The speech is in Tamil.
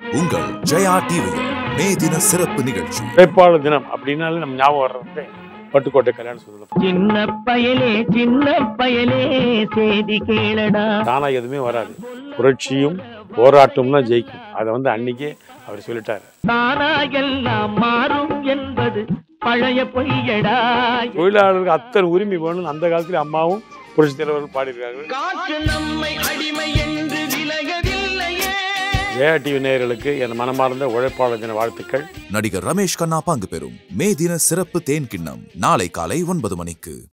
உங்கள் ஜெயா டிவியில் மே தின சிறப்பு நிகழ்ச்சி உழைப்பாளர் தினம் அப்படின்னாலே நம்ம ஞாபகம் வர்றது பட்டுக்கோட்டை கல்யாண சுதந்திரம் சின்ன பயலே சின்ன பயலே செய்தி கேளடா தானா எதுவுமே வராது புரட்சியும் போராட்டமும் தான் ஜெயிக்கும் அதை வந்து அன்னைக்கே அவர் சொல்லிட்டாரு தானா எல்லாம் மாறும் என்பது பழைய பொய்யடா தொழிலாளருக்கு அத்தனை உரிமை வேணும்னு அந்த காலத்துல அம்மாவும் புரட்சி தலைவர்கள் பாடியிருக்காங்க காற்று நம்மை அடிமை என்று விலகவில்லையே ஜெயா டிவி நேயர்களுக்கு என் மனமார்ந்த உழைப்பாளர் தின வாழ்த்துக்கள் நடிகர் ரமேஷ் கண்ணா பங்கு பெறும் மே தின சிறப்பு தேன் கிண்ணம் நாளை காலை ஒன்பது மணிக்கு